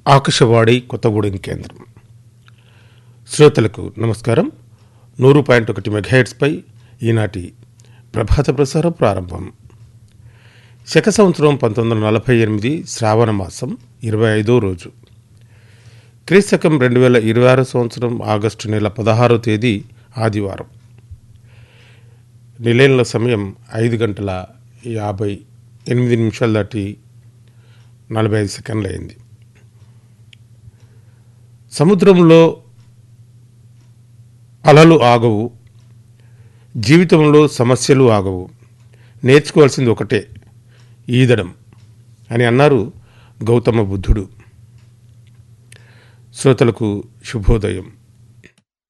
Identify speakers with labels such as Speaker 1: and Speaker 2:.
Speaker 1: ఆకాశవాణి కొత్తగూడెం కేంద్రం శ్రోతలకు నమస్కారం నూరు పాయింట్ ఒకటి మెగాహెట్స్పై ఈనాటి ప్రభాత ప్రసారం ప్రారంభం శక సంవత్సరం పంతొమ్మిది వందల నలభై ఎనిమిది శ్రావణ మాసం ఇరవై ఐదో రోజు క్రీస్తకం రెండు వేల ఇరవై ఆరు సంవత్సరం ఆగస్టు నెల పదహారో తేదీ ఆదివారం నిలయంలో సమయం ఐదు గంటల యాభై ఎనిమిది నిమిషాలు దాటి నలభై ఐదు సెకండ్లు అయింది సముద్రంలో అలలు ఆగవు జీవితంలో సమస్యలు ఆగవు నేర్చుకోవాల్సింది ఒకటే ఈదడం అని అన్నారు గౌతమ బుద్ధుడు శ్రోతలకు శుభోదయం